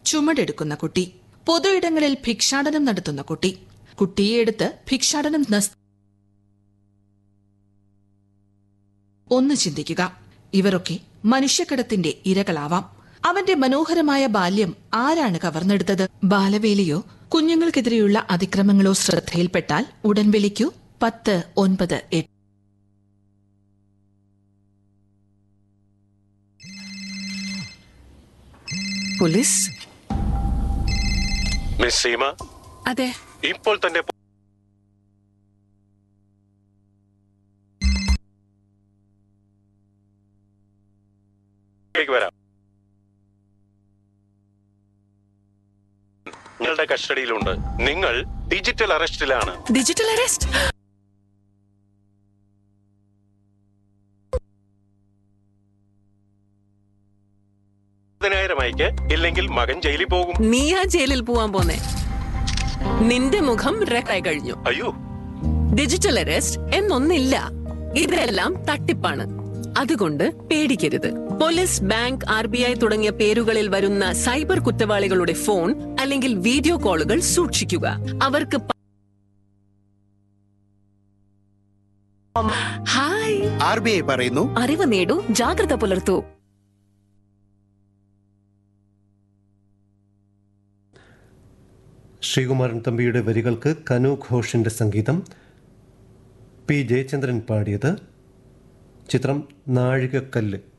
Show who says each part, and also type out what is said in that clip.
Speaker 1: ചുമടെടുക്കുന്ന കുട്ടി പൊതു ഇടങ്ങളിൽ ഭിക്ഷാടനം നടത്തുന്ന കുട്ടി കുട്ടിയെ എടുത്ത് ഭിക്ഷാടനം നസ് ഒന്ന് ചിന്തിക്കുക ഇവരൊക്കെ മനുഷ്യക്കടത്തിന്റെ ഇരകളാവാം അവന്റെ മനോഹരമായ ബാല്യം ആരാണ് കവർന്നെടുത്തത് ബാലവേലയോ കുഞ്ഞുങ്ങൾക്കെതിരെയുള്ള അതിക്രമങ്ങളോ ശ്രദ്ധയിൽപ്പെട്ടാൽ ഉടൻ വിളിക്കൂ പത്ത് ഒൻപത് എട്ട്
Speaker 2: പോലീസ്
Speaker 3: മിസ് സീമ
Speaker 2: അതെ
Speaker 3: ഇപ്പോൾ തന്നെ പോ- ലേക്ക് വരാം നിങ്ങളുടെ കസ്റ്റഡിയിലുണ്ട് നിങ്ങൾ ഡിജിറ്റൽ അറസ്റ്റിലാണ്
Speaker 2: ഡിജിറ്റൽ അറസ്റ്റ്
Speaker 3: പതിനായിരം അയക്ക് ഇല്ലെങ്കിൽ മകൻ ജയിലിൽ പോകും
Speaker 2: നീയാ ജയിലിൽ പോവാൻ പോന്നെ നിന്റെ മുഖം റെക്കായി കഴിഞ്ഞു
Speaker 3: അയ്യോ
Speaker 2: ഡിജിറ്റൽ അറസ്റ്റ് എന്നൊന്നില്ല ഇതെല്ലാം തട്ടിപ്പാണ് അതുകൊണ്ട് പേടിക്കരുത് police bank R B I തുടങ്ങിയ പേരുകളിൽ വരുന്ന സൈബർ കുറ്റവാളികളുടെ ഫോൺ അല്ലെങ്കിൽ വീഡിയോ കോളുകൾ സൂക്ഷിക്കുക അവർക്ക് പ- ഹായ്
Speaker 4: ആർ ബി ഐ പറയുന്നു
Speaker 2: അറിവ് നേടൂ ജാഗ്രത പുലർത്തൂ
Speaker 5: ശ്രീകുമാരൻ തമ്പിയുടെ വരികൾക്ക് കനു ഘോഷിന്റെ സംഗീതം പി ജയചന്ദ്രൻ പാടിയത് ചിത്രം നാഴികക്കല്ല്